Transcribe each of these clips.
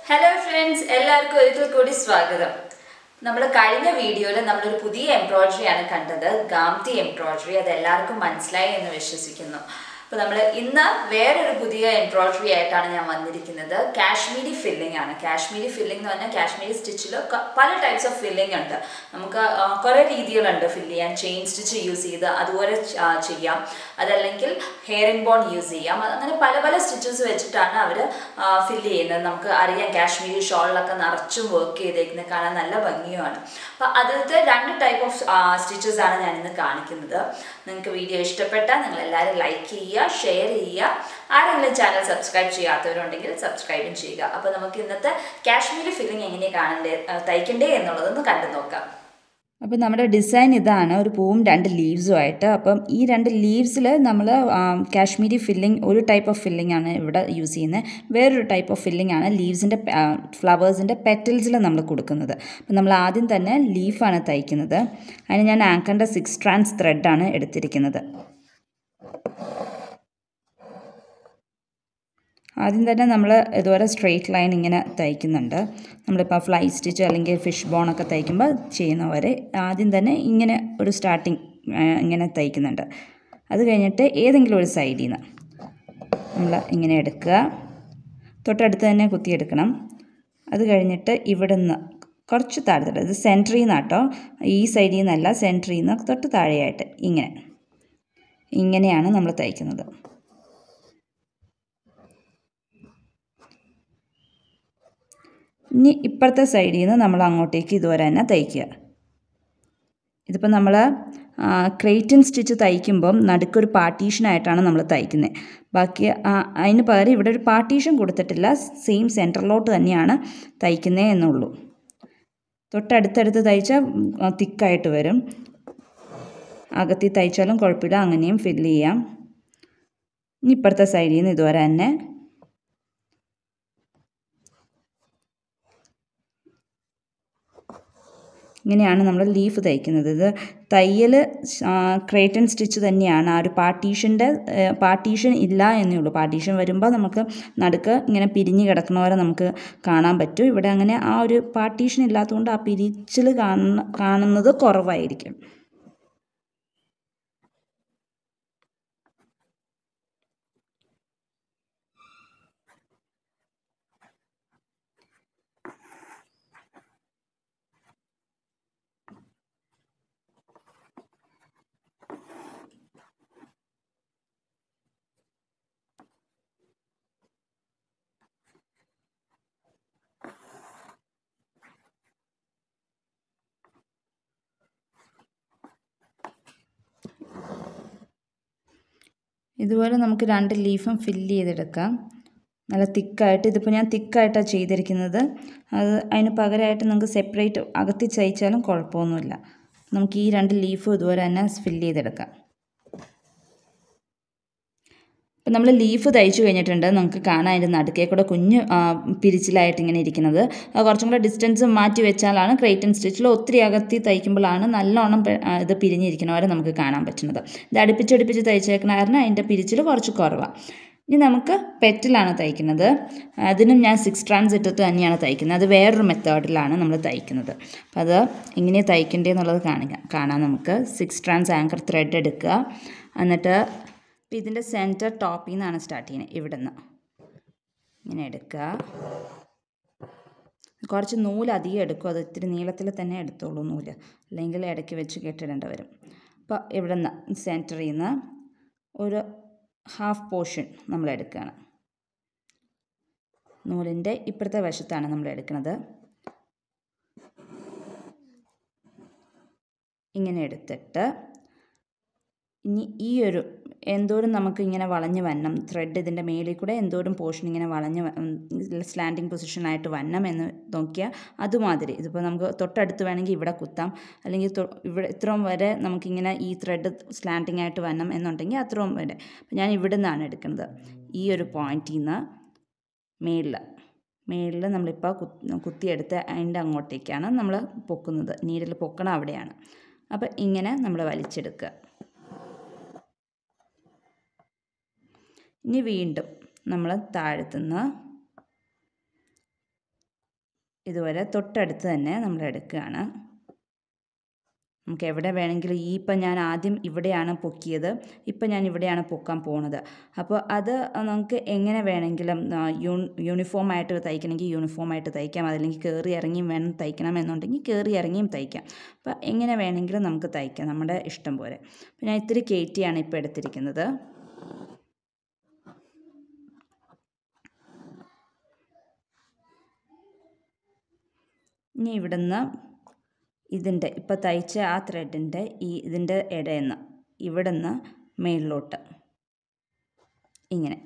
hello friends എല്ലാവർക്കും ഒരിക്കൽ കൂടി സ്വാഗതം നമ്മൾ കഴിഞ്ഞ വീഡിയോയിൽ നമ്മളൊരു പുതിയ എംബ്രോയിഡറി ആണ് കണ്ടത് ഗാംതി എംബ്രോയിഡറി അത് എല്ലാവർക്കും മനസ്സിലായി എന്ന് വിശ്വസിക്കുന്നു അപ്പോൾ നമ്മൾ ഇന്ന് വേറൊരു പുതിയ എംബ്രോയിഡറി ആയിട്ടാണ് ഞാൻ വന്നിരിക്കുന്നത് കാശ്മീരി ഫില്ലിംഗ് ആണ് കാശ്മീരി ഫില്ലിംഗ് എന്ന് പറഞ്ഞാൽ കാശ്മീരി സ്റ്റിച്ചിൽ പല ടൈപ്സ് ഓഫ് ഫില്ലിംഗ് ഉണ്ട് നമുക്ക് ആ, കുറേ രീതികളുണ്ട് ഫില്ല് ചെയ്യാൻ ചെയിൻ സ്റ്റിച്ച് യൂസ് ചെയ്ത് അതുപോലെ ആ, ചെയ്യാം അതല്ലെങ്കിൽ ഹെയർ ഇൻ ബോൺ യൂസ് ചെയ്യാം അങ്ങനെ പല പല സ്റ്റിച്ചസ് വെച്ചിട്ടാണ് അവർ ഫില്ല് ചെയ്യുന്നത് നമുക്ക് അറിയാം കാശ്മീരി ഷോളിലൊക്കെ നിറച്ചും വർക്ക് ചെയ്തേക്കുന്നത് കാണാൻ നല്ല ഭംഗിയുമാണ് അപ്പോൾ അതിലത്തെ രണ്ട് ടൈപ്പ് ഓഫ് സ്റ്റിച്ചസ് ആണ് ഞാൻ ഇന്ന് കാണിക്കുന്നത് നിങ്ങൾക്ക് വീഡിയോ ഇഷ്ടപ്പെട്ടാൽ നിങ്ങൾ എല്ലാവരും ലൈക്ക് ചെയ്യുക ഷെയർ ചെയ്യുക ആരെങ്കിലും ചാനൽ സബ്സ്ക്രൈബ് ചെയ്യാത്തവരുണ്ടെങ്കിൽ സബ്സ്ക്രൈബും ചെയ്യുക അപ്പോൾ നമുക്ക് ഇന്നത്തെ കാശ്മീരി ഫില്ലിംഗ് എങ്ങനെ കാണണ്ടേ ആ, തയ്ക്കണ്ടേ എന്നുള്ളതൊന്ന് കണ്ടു നോക്കാം അപ്പം നമ്മുടെ ഡിസൈൻ ഇതാണ് ഒരു പൂവും രണ്ട് ലീവ്സും ആയിട്ട് അപ്പം ഈ രണ്ട് ലീവ്സിൽ നമ്മൾ കാശ്മീരി ഫില്ലിംഗ് ഒരു ടൈപ്പ് ഓഫ് ഫില്ലിംഗ് ആണ് ഇവിടെ യൂസ് ചെയ്യുന്നത് വേറൊരു ടൈപ്പ് ഓഫ് ഫില്ലിംഗ് ആണ് ലീവ്സിൻ്റെ ഫ്ലവേഴ്സിൻ്റെ പെറ്റൽസിൽ നമ്മൾ കൊടുക്കുന്നത് അപ്പം നമ്മൾ ആദ്യം തന്നെ ലീഫാണ് തയ്ക്കുന്നത് അതിന് ഞാൻ ആങ്കറിൻ്റെ സിക്സ് ട്രാൻസ് ത്രെഡാണ് എടുത്തിരിക്കുന്നത് ആദ്യം തന്നെ നമ്മൾ ഇതുപോലെ സ്ട്രെയിറ്റ് ലൈൻ ഇങ്ങനെ തയ്ക്കുന്നുണ്ട് നമ്മളിപ്പോൾ ഫ്ലൈ സ്റ്റിച്ച് അല്ലെങ്കിൽ ഫിഷ് ബോണൊക്കെ തയ്ക്കുമ്പോൾ ചെയ്യുന്ന പോലെ ആദ്യം തന്നെ ഇങ്ങനെ ഒരു സ്റ്റാർട്ടിങ് ഇങ്ങനെ തയ്ക്കുന്നുണ്ട് അത് കഴിഞ്ഞിട്ട് ഏതെങ്കിലും ഒരു സൈഡിൽ നിന്ന് നമ്മൾ ഇങ്ങനെ എടുക്കുക തൊട്ടടുത്ത് തന്നെ കുത്തിയെടുക്കണം അത് കഴിഞ്ഞിട്ട് ഇവിടുന്ന് കുറച്ച് താഴത്തിട്ട് ഇത് സെൻറ്ററിൽ നിന്നാട്ടോ ഈ സൈഡിൽ നിന്നല്ല സെൻറ്ററിൽ നിന്ന് തൊട്ട് താഴെയായിട്ട് ഇങ്ങനെ ഇങ്ങനെയാണ് നമ്മൾ തയ്ക്കുന്നത് ഇനി ഇപ്പുറത്തെ സൈഡിൽ നിന്ന് നമ്മൾ അങ്ങോട്ടേക്ക് ഇതുവരെ തന്നെ തയ്ക്കുക ഇതിപ്പോൾ നമ്മൾ ക്രേറ്റൻ സ്റ്റിച്ച് തയ്ക്കുമ്പം നടുക്കൊരു പാർട്ടീഷനായിട്ടാണ് നമ്മൾ തയ്ക്കുന്നത് ബാക്കി ആ, അതിന് പകരം ഇവിടെ ഒരു പാർട്ടീഷൻ കൊടുത്തിട്ടില്ല സെയിം സെൻറ്ററിലോട്ട് തന്നെയാണ് തയ്ക്കുന്നത് എന്നുള്ളൂ തൊട്ടടുത്തടുത്ത് തയ്ച്ചാൽ തിക്കായിട്ട് വരും അകത്തി തയ്ച്ചാലും കുഴപ്പമില്ല അങ്ങനെയും ഫില്ല് ചെയ്യാം ഇനി ഇപ്പുറത്തെ സൈഡിൽ നിന്ന് ഇതുവരെ തന്നെ ഇങ്ങനെയാണ് നമ്മൾ ലീഫ് തയ്ക്കുന്നത് ഇത് തയ്യൽ ക്രേറ്റൻ സ്റ്റിച്ച് തന്നെയാണ് ആ ഒരു പാർട്ടീഷൻ്റെ പാർട്ടീഷൻ ഇല്ല എന്നേ ഉള്ളൂ പാർട്ടീഷൻ വരുമ്പോൾ നമുക്ക് നടുക്ക് ഇങ്ങനെ പിരിഞ്ഞ് കിടക്കുന്ന പോലെ നമുക്ക് കാണാൻ പറ്റും ഇവിടെ അങ്ങനെ ആ ഒരു പാർട്ടീഷൻ ഇല്ലാത്തതുകൊണ്ട് ആ പിരിച്ചിൽ കാണുന്ന കാണുന്നത് കുറവായിരിക്കും ഇതുപോലെ നമുക്ക് രണ്ട് ലീഫും ഫില്ല് ചെയ്തെടുക്കാം നല്ല തിക്കായിട്ട് ഇതിപ്പോൾ ഞാൻ തിക്കായിട്ടാണ് ചെയ്തിരിക്കുന്നത് അത് അതിന് പകരമായിട്ട് നമുക്ക് സെപ്പറേറ്റ് അകത്തി തയ്ച്ചാലും കുഴപ്പമൊന്നുമില്ല നമുക്ക് ഈ രണ്ട് ലീഫും ഇതുപോലെ തന്നെ ഫില്ല് ചെയ്തെടുക്കാം ഇപ്പം നമ്മൾ ലീഫ് തയ്ച്ചു കഴിഞ്ഞിട്ടുണ്ട് നമുക്ക് കാണാം അതിൻ്റെ നടുക്കേ കൂടെ കുഞ്ഞ് ആ, പിരിച്ചിലായിട്ട് ഇങ്ങനെ ഇരിക്കുന്നത് അത് കുറച്ചും കൂടെ ഡിസ്റ്റൻസ് മാറ്റി വെച്ചാലാണ് ക്രേറ്റൻ സ്റ്റിച്ചിൽ ഒത്തിരി അകത്തി തയ്ക്കുമ്പോഴാണ് നല്ലോണം പെ- ആ, ഇത് പിരിഞ്ഞിരിക്കുന്ന പോലെ നമുക്ക് കാണാൻ പറ്റുന്നത് ഇത് അടുപ്പിച്ചടുപ്പിച്ച് തയ്ച്ചേക്കണ കാരണം അതിൻ്റെ പിരിച്ചിൽ കുറച്ച് കുറവാണ് ഇനി നമുക്ക് പെറ്റിലാണ് തയ്ക്കുന്നത് അതിനും ഞാൻ സിക്സ് ട്രാൻസ് ഇട്ടിട്ട് തന്നെയാണ് തയ്ക്കുന്നത് അത് വേറൊരു മെത്തേഡിലാണ് നമ്മൾ തയ്ക്കുന്നത് അപ്പോൾ അത് എങ്ങനെ തയ്ക്കേണ്ടതെന്നുള്ളത് കാണിക്കാം കാണാം നമുക്ക് സിക്സ് ട്രാൻസ് ആങ്കർ ത്രെഡ് എടുക്കുക എന്നിട്ട് ഇപ്പോൾ ഇതിൻ്റെ സെൻറ്റർ ടോപ്പിൽ നിന്നാണ് സ്റ്റാർട്ട് ചെയ്യുന്നത് ഇവിടെ നിന്ന് ഇങ്ങനെ എടുക്കുക കുറച്ച് നൂല് അധികം എടുക്കും അത് ഇത്തിരി നീളത്തിൽ തന്നെ എടുത്തോളൂ നൂല് അല്ലെങ്കിൽ ഇടയ്ക്ക് വെച്ച് കെട്ടിടേണ്ടി വരും അപ്പോൾ ഇവിടെ നിന്ന് സെൻറ്ററിൽ നിന്ന് ഒരു ഹാഫ് പോർഷൻ നമ്മൾ എടുക്കുകയാണ് നൂലിൻ്റെ ഇപ്പുറത്തെ വശത്താണ് നമ്മൾ എടുക്കുന്നത് ഇങ്ങനെ എടുത്തിട്ട് ഇനി ഈ ഒരു എന്തോരം നമുക്ക് ഇങ്ങനെ വളഞ്ഞ് വരണം ത്രെഡ് ഇതിൻ്റെ മേളിൽ കൂടെ എന്തോരം പോർഷൻ ഇങ്ങനെ വളഞ്ഞ് സ്ലാൻഡിങ് പൊസിഷനായിട്ട് വരണം എന്ന് നോക്കിയാൽ അതുമാതിരി ഇതിപ്പോൾ നമുക്ക് തൊട്ടടുത്ത് വേണമെങ്കിൽ ഇവിടെ കുത്താം അല്ലെങ്കിൽ തൊ- ഇവിടെ ഇത്രയും വരെ നമുക്കിങ്ങനെ ഈ ത്രെഡ് സ്ലാൻഡിങ് ആയിട്ട് വരണം എന്നുണ്ടെങ്കിൽ അത്രയും വരെ അപ്പോൾ ഞാൻ ഇവിടെ നിന്നാണ് എടുക്കുന്നത് ഈ ഒരു പോയിന്റിൽ നിന്ന് മേളിൽ മേളിൽ നമ്മളിപ്പോൾ കുത്തി കുത്തിയെടുത്ത് അതിൻ്റെ അങ്ങോട്ടേക്കാണ് നമ്മൾ പൊക്കുന്നത് നീരിൽ പൊക്കണം അവിടെയാണ് അപ്പോൾ ഇങ്ങനെ നമ്മൾ വലിച്ചെടുക്കുക ഇനി വീണ്ടും നമ്മൾ താഴത്തുനിന്ന് ഇതുപോലെ തൊട്ടടുത്ത് തന്നെ നമ്മൾ എടുക്കുകയാണ് നമുക്ക് എവിടെ വേണമെങ്കിലും ഈ ഇപ്പം ഞാൻ ആദ്യം ഇവിടെയാണ് പൊക്കിയത് ഇപ്പം ഞാൻ ഇവിടെയാണ് പൊക്കാൻ പോണത് അപ്പോൾ അത് നമുക്ക് എങ്ങനെ വേണമെങ്കിലും യൂണിഫോം ആയിട്ട് തയ്ക്കണമെങ്കിൽ യൂണിഫോം ആയിട്ട് തയ്ക്കാം അതല്ലെങ്കിൽ കയറി ഇറങ്ങിയും വേണം തയ്ക്കണം എന്നുണ്ടെങ്കിൽ കയറി ഇറങ്ങിയും തയ്ക്കാം അപ്പോൾ എങ്ങനെ വേണമെങ്കിലും നമുക്ക് തയ്ക്കാം നമ്മുടെ ഇഷ്ടം പോലെ അപ്പോൾ ഞാൻ ഇത്തിരി കയറ്റിയാണ് ഇപ്പോൾ എടുത്തിരിക്കുന്നത് ഇനി ഇവിടുന്ന് ഇതിൻ്റെ ഇപ്പോൾ തയ്ച്ച ആ ത്രെഡിൻ്റെ ഈ ഇതിൻ്റെ ഇടയിൽ നിന്ന് ഇവിടുന്ന് മേളിലോട്ട് ഇങ്ങനെ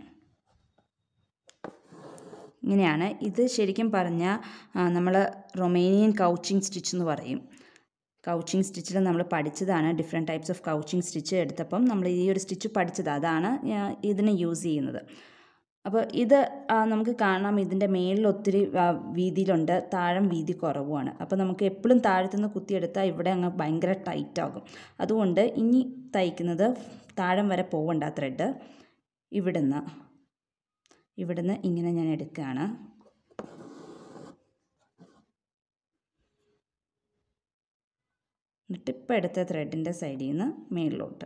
ഇങ്ങനെയാണ് ഇത് ശരിക്കും പറഞ്ഞാൽ നമ്മൾ റൊമേനിയൻ കൗച്ചിങ് സ്റ്റിച്ച് എന്ന് പറയും കൗച്ചിങ് സ്റ്റിച്ചിൽ നമ്മൾ പഠിച്ചതാണ് different types of couching stitch എടുത്തപ്പം നമ്മൾ ഈ ഒരു സ്റ്റിച്ച് പഠിച്ചത് അതാണ് ഞാൻ ഇതിന് യൂസ് ചെയ്യുന്നത് അപ്പോൾ ഇത് ആ, നമുക്ക് കാണാം ഇതിൻ്റെ മേളിൽ ഒത്തിരി ആ, വീതിയിലുണ്ട് താഴം വീതി കുറവുമാണ് അപ്പോൾ നമുക്ക് എപ്പോഴും താഴത്തുനിന്ന് കുത്തിയെടുത്താൽ ഇവിടെ അങ്ങ് ഭയങ്കര ടൈറ്റ് ആകും അതുകൊണ്ട് ഇനി തയ്ക്കുന്നത് താഴം വരെ പോകണ്ട ത്രെഡ് ഇവിടുന്ന് ഇവിടുന്ന് ഇങ്ങനെ ഞാൻ എടുക്കുകയാണ് എന്നിട്ട് ഇപ്പം എടുത്ത ത്രെഡിൻ്റെ സൈഡിൽ നിന്ന് മേളിലോട്ട്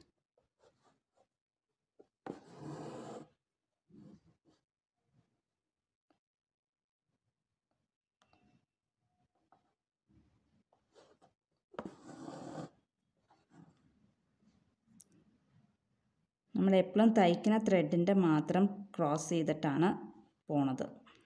നമ്മൾ എപ്പോഴും തയ്ക്കുന്ന ത്രെഡിൻ്റെ മാത്രം ക്രോസ് ചെയ്തിട്ടാണ് പോണത്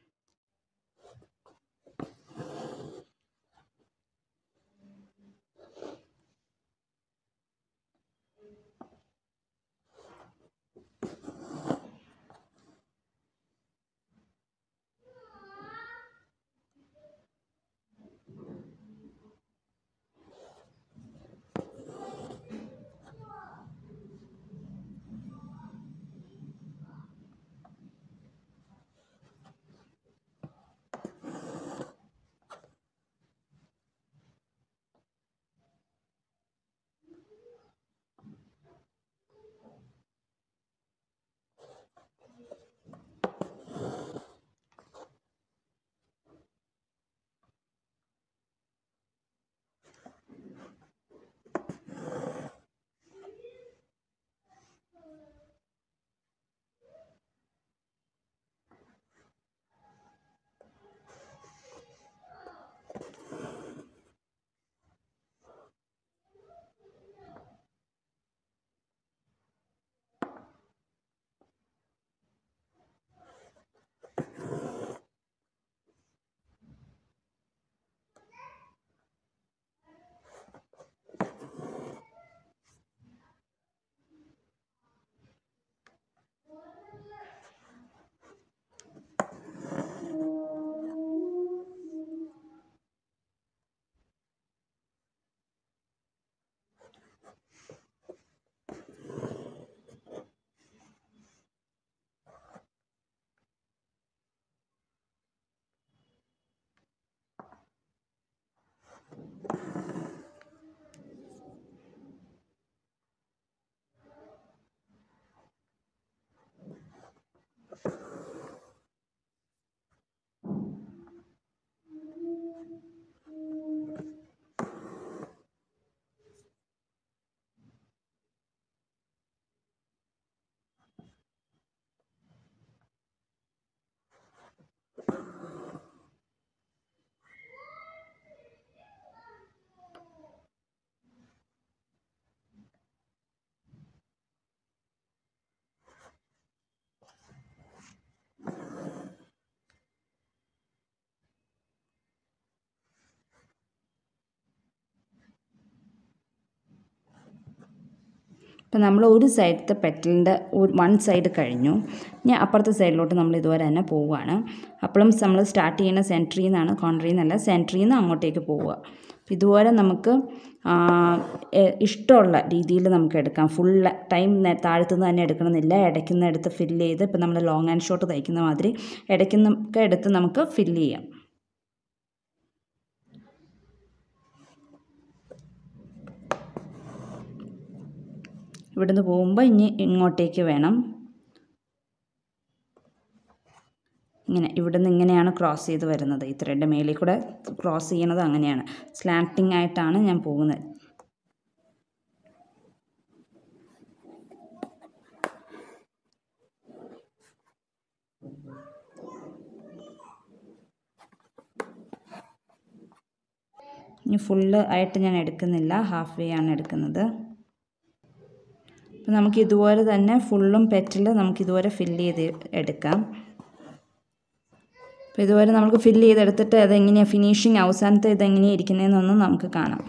അപ്പോൾ നമ്മൾ ഒരു സൈഡത്തെ പെറ്റലിൻ്റെ വൺ സൈഡ് കഴിഞ്ഞു ഇനി അപ്പുറത്തെ സൈഡിലോട്ട് നമ്മൾ ഇതുപോലെ തന്നെ പോവുകയാണ് അപ്പോഴും നമ്മൾ സ്റ്റാർട്ട് ചെയ്യുന്ന സെൻട്രിയിൽ നിന്നാണ് കോൺട്രിയിൽ നിന്നല്ല സെൻട്രിയിൽ നിന്ന് അങ്ങോട്ടേക്ക് പോവുക അപ്പോൾ ഇതുപോലെ നമുക്ക് ആ, എ- ഇഷ്ടമുള്ള രീതിയിൽ നമുക്ക് എടുക്കാം ഫുൾ ടൈം താഴത്തുനിന്ന് തന്നെ എടുക്കണമെന്നില്ല ഇടയ്ക്കുന്ന എടുത്ത് ഫില്ല് ചെയ്ത് ഇപ്പം നമ്മൾ ലോങ് ആൻഡ് ഷോട്ട് തയ്ക്കുന്ന മാതിരി ഇടയ്ക്കുന്നൊക്കെ എടുത്ത് നമുക്ക് ഫില്ല് ചെയ്യാം ഇവിടുന്ന് പോകുമ്പോൾ ഇനി ഇങ്ങോട്ടേക്ക് വേണം ഇങ്ങനെ ഇവിടെ നിന്ന് ഇങ്ങനെയാണ് ക്രോസ് ചെയ്ത് വരുന്നത് ഈ ത്രെഡ് മേളിൽ കൂടെ ക്രോസ് ചെയ്യണത് അങ്ങനെയാണ് സ്ലാൻറ്റിംഗ് ആയിട്ടാണ് ഞാൻ പോകുന്നത് ഇനി ഫുള്ള് ആയിട്ട് ഞാൻ എടുക്കുന്നില്ല ഹാഫ് വേ ആണ് എടുക്കുന്നത് അപ്പം നമുക്ക് ഇതുപോലെ തന്നെ ഫുള്ളും പെറ്റിൽ നമുക്ക് ഇതുപോലെ ഫില്ല് ചെയ്ത് എടുക്കാം അപ്പോൾ ഇതുപോലെ നമുക്ക് ഫില്ല് ചെയ്തെടുത്തിട്ട് അതെങ്ങനെയാണ് ഫിനിഷിങ് അവസാനത്തെ ഇതെങ്ങനെയാണ് ഇരിക്കുന്നതെന്നൊന്ന് നമുക്ക് കാണാം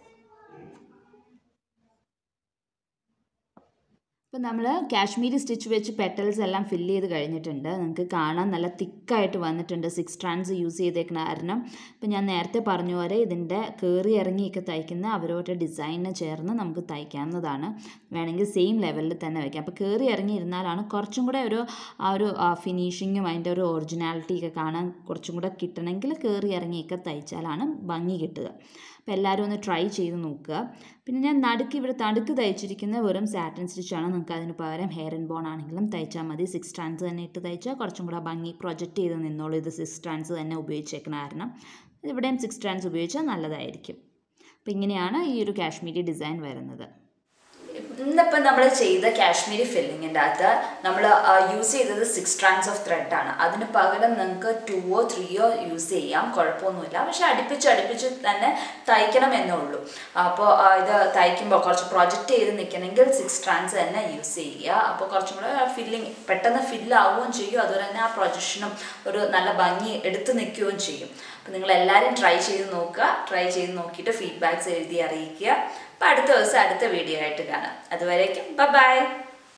അപ്പോൾ നമ്മൾ കാശ്മീരി സ്റ്റിച്ച് വെച്ച് പെറ്റൽസ് എല്ലാം ഫില്ല് ചെയ്ത് കഴിഞ്ഞിട്ടുണ്ട് നിങ്ങൾക്ക് കാണാൻ നല്ല തിക്കായിട്ട് വന്നിട്ടുണ്ട് സിക്സ് സ്ട്രാൻഡ്സ് യൂസ് ചെയ്തേക്കുന്ന കാരണം ഇപ്പം ഞാൻ നേരത്തെ പറഞ്ഞ പോലെ ഇതിൻ്റെ കയറി ഇറങ്ങിയൊക്കെ തയ്ക്കുന്ന അവരവരുടെ ഡിസൈനിന് ചേർന്ന് നമുക്ക് തയ്ക്കാവുന്നതാണ് വേണമെങ്കിൽ സെയിം ലെവലിൽ തന്നെ വയ്ക്കാം അപ്പോൾ കയറി ഇറങ്ങി ഇരുന്നാലാണ് കുറച്ചും കൂടെ ഒരു ആ ഒരു ഫിനിഷിങ്ങും അതിൻ്റെ ഒരു ഒറിജിനാലിറ്റി ഒക്കെ കാണാൻ കുറച്ചും കൂടെ കിട്ടണമെങ്കിൽ കയറി ഇറങ്ങിയൊക്കെ തയ്ച്ചാലാണ് ഭംഗി കിട്ടുക അപ്പോൾ എല്ലാവരും ഒന്ന് ട്രൈ ചെയ്ത് നോക്കുക പിന്നെ ഞാൻ നടുക്ക് ഇവിടെ നടുക്ക് തയ്ച്ചിരിക്കുന്ന വെറും സാറ്റിൻ സ്റ്റിച്ചാണ് നിങ്ങൾക്ക് അതിന് പകരം ഹെയർ ആൻഡ് ബോൺ ആണെങ്കിലും തയ്ച്ചാൽ മതി സിക്സ് സ്ട്രാൻഡ്സ് തന്നെ ഇട്ട് തയ്ച്ചാൽ കുറച്ചും കൂടെ ഭംഗി പ്രൊജക്റ്റ് ചെയ്ത് നിന്നോളൂ ഇത് സിക്സ് സ്ട്രാൻഡ്സ് തന്നെ ഉപയോഗിച്ചേക്കണ കാരണം ഇവിടെയും സിക്സ് സ്ട്രാൻഡ്സ് ഉപയോഗിച്ചാൽ നല്ലതായിരിക്കും അപ്പോൾ ഇങ്ങനെയാണ് ഈ ഒരു കാശ്മീരി ഡിസൈൻ വരുന്നത് ഇന്നിപ്പം നമ്മൾ ചെയ്ത കാശ്മീരി ഫില്ലിങ്ങിൻ്റെ അകത്ത് നമ്മൾ യൂസ് ചെയ്തത് സിക്സ് സ്ട്രാൻഡ്സ് ഓഫ് ത്രെഡ് ആണ് അതിന് പകരം നിങ്ങൾക്ക് ടുവോ ത്രീയോ യൂസ് ചെയ്യാം കുഴപ്പമൊന്നുമില്ല പക്ഷെ അടുപ്പിച്ച് അടുപ്പിച്ച് തന്നെ തയ്ക്കണം എന്നേ ഉള്ളൂ അപ്പോൾ ഇത് തയ്ക്കുമ്പോൾ കുറച്ച് പ്രൊജക്റ്റ് ചെയ്ത് നിൽക്കണമെങ്കിൽ സിക്സ് സ്ട്രാൻഡ്സ് തന്നെ യൂസ് ചെയ്യുക അപ്പോൾ കുറച്ചും കൂടെ ഫില്ലിങ് പെട്ടെന്ന് ഫില്ല് ആവുകയും ചെയ്യും അതുപോലെ തന്നെ ആ പ്രൊജക്ഷനും ഒരു നല്ല ഭംഗി എടുത്ത് നിൽക്കുകയും ചെയ്യും അപ്പോൾ നിങ്ങൾ എല്ലാവരും ട്രൈ ചെയ്ത് നോക്കുക ട്രൈ ചെയ്ത് നോക്കിയിട്ട് ഫീഡ്ബാക്ക്സ് എഴുതി അറിയിക്കുക അപ്പോൾ അടുത്ത ദിവസം അടുത്ത വീഡിയോ ആയിട്ട് കാണാം അതുവരേക്കും ബൈ